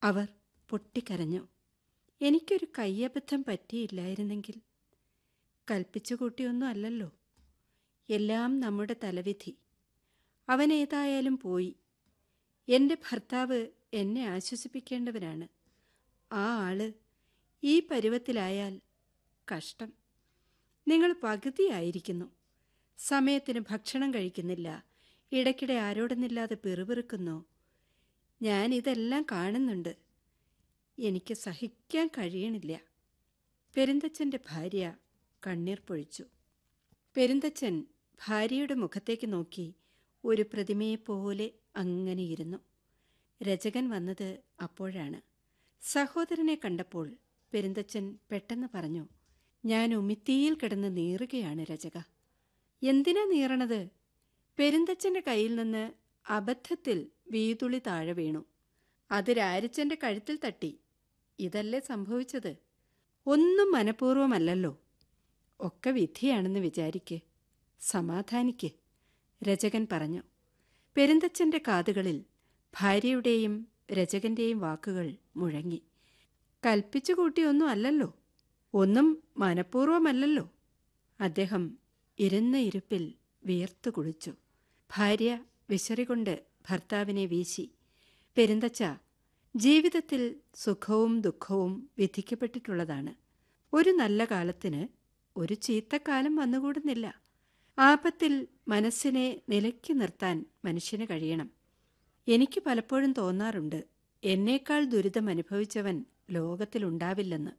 അവർ പൊട്ടിക്കരഞ്ഞു എനിക്കൊരു കയ്യബദ്ധം പറ്റിയില്ലായിരുന്നെങ്കിൽ കൽപ്പിച്ചു കൂട്ടിയൊന്നും അല്ലല്ലോ എല്ലാം നമ്മുടെ തലവിധി അവനേതായാലും പോയി എൻ്റെ ഭർത്താവ് എന്നെ ആശ്വസിപ്പിക്കേണ്ടവനാണ് ആ ആള് ഈ പരുവത്തിലായാൽ കഷ്ടം നിങ്ങൾ പകുതിയായിരിക്കുന്നു സമയത്തിന് ഭക്ഷണം കഴിക്കുന്നില്ല ഇടയ്ക്കിടെ ആരോടുന്നില്ലാതെ പിറുപിറുക്കുന്നു ഞാൻ ഇതെല്ലാം കാണുന്നുണ്ട് എനിക്ക് സഹിക്കാൻ കഴിയണില്ല പെരുന്തച്ഛൻ്റെ ഭാര്യ കണ്ണീർ പൊഴിച്ചു പെരുന്തച്ഛൻ ഭാര്യയുടെ മുഖത്തേക്ക് നോക്കി ഒരു പ്രതിമയെപ്പോലെ അങ്ങനെ ഇരുന്നു രചകൻ വന്നത് അപ്പോഴാണ് സഹോദരനെ കണ്ടപ്പോൾ പെരുന്തച്ഛൻ പെട്ടെന്ന് പറഞ്ഞു ഞാൻ ഉമിത്തിയിൽ കിടന്ന് നീറുകയാണ് രചക എന്തിനാ നീറണത് പെരുന്തച്ഛന്റെ കയ്യിൽ നിന്ന് അബദ്ധത്തിൽ വീതുളി താഴെ വീണു അത് രാരിച്ചന്റെ കഴുത്തിൽ തട്ടി ഇതല്ലേ സംഭവിച്ചത് ഒന്നും മനഃപൂർവ്വമല്ലല്ലോ ഒക്കെ വിധിയാണെന്ന് വിചാരിക്ക് സമാധാനിക്ക് രചകൻ പറഞ്ഞു പെരുന്തച്ഛന്റെ കാതുകളിൽ ഭാര്യയുടെയും രചകന്റെയും വാക്കുകൾ മുഴങ്ങി കൽപ്പിച്ചു കൂട്ടിയൊന്നും അല്ലല്ലോ ഒന്നും മനഃപൂർവ്വമല്ലല്ലോ അദ്ദേഹം ഇരുന്ന ഇരുപ്പിൽ വിയർത്തു കുളിച്ചു ഭാര്യ വിശറികൊണ്ട് ഭർത്താവിനെ വീശി പെരുന്തച്ച ജീവിതത്തിൽ സുഖവും ദുഃഖവും വിധിക്കപ്പെട്ടിട്ടുള്ളതാണ് ഒരു നല്ല കാലത്തിന് ഒരു ചീത്തക്കാലം വന്നുകൂടുന്നില്ല ആപത്തിൽ മനസ്സിനെ നിലയ്ക്ക് നിർത്താൻ മനുഷ്യന് കഴിയണം എനിക്ക് പലപ്പോഴും തോന്നാറുണ്ട് എന്നേക്കാൾ ദുരിതം അനുഭവിച്ചവൻ ലോകത്തിലുണ്ടാവില്ലെന്ന്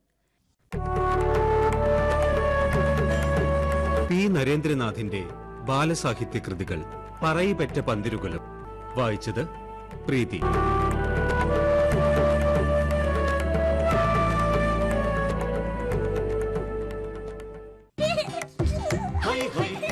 പി നരേന്ദ്രനാഥിന്റെ ബാലസാഹിത്യ കൃതികൾ പറയിപ്പറ്റ പന്തിരുകുലം വായിച്ചത് പ്രീതി ഹൈ ഹൈ